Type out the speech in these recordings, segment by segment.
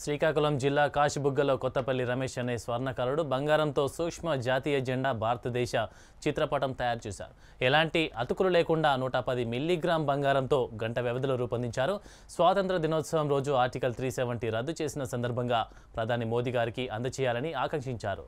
శ్రీకాకుళం జిల్లా కాశీబుగ్గలో కొత్తపల్లి రమేష్ అనే స్వర్ణకారుడు బంగారంతో సూక్ష్మ జాతీయ జెండా భారతదేశ చిత్రపటం తయారు చేశారు ఎలాంటి అతుకులు లేకుండా నూట పది మిల్లీగ్రామ్ బంగారంతో గంట వ్యవధిలో రూపొందించారు స్వాతంత్ర దినోత్సవం రోజు ఆర్టికల్ త్రీ సెవెంటీ రద్దు చేసిన సందర్భంగా ప్రధాని మోదీ గారికి అందజేయాలని ఆకాంక్షించారు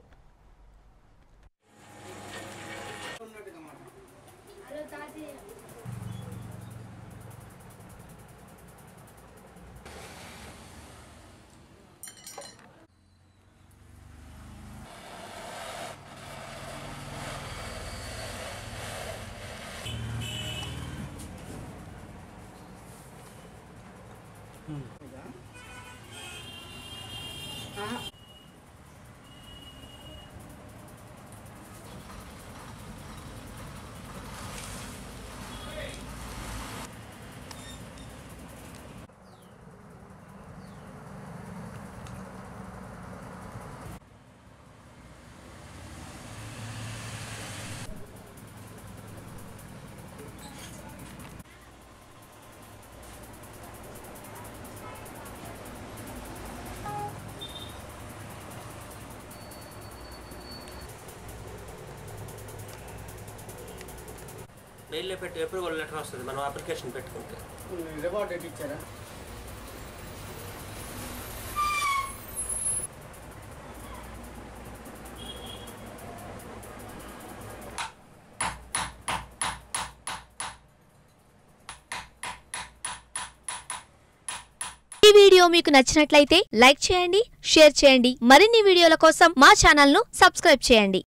మెయిల్లో పెట్టి ఎప్పుడు కూడా లెటర్ వస్తుంది మనం అప్లికేషన్ పెట్టుకుంటే రిపోర్ట్ ఎట్టి ఇచ్చారా ఈ వీడియో మీకు నచ్చినట్లయితే లైక్ చేయండి షేర్ చేయండి మరిన్ని వీడియోల కోసం మా ఛానల్ ను సబ్స్క్రైబ్ చేయండి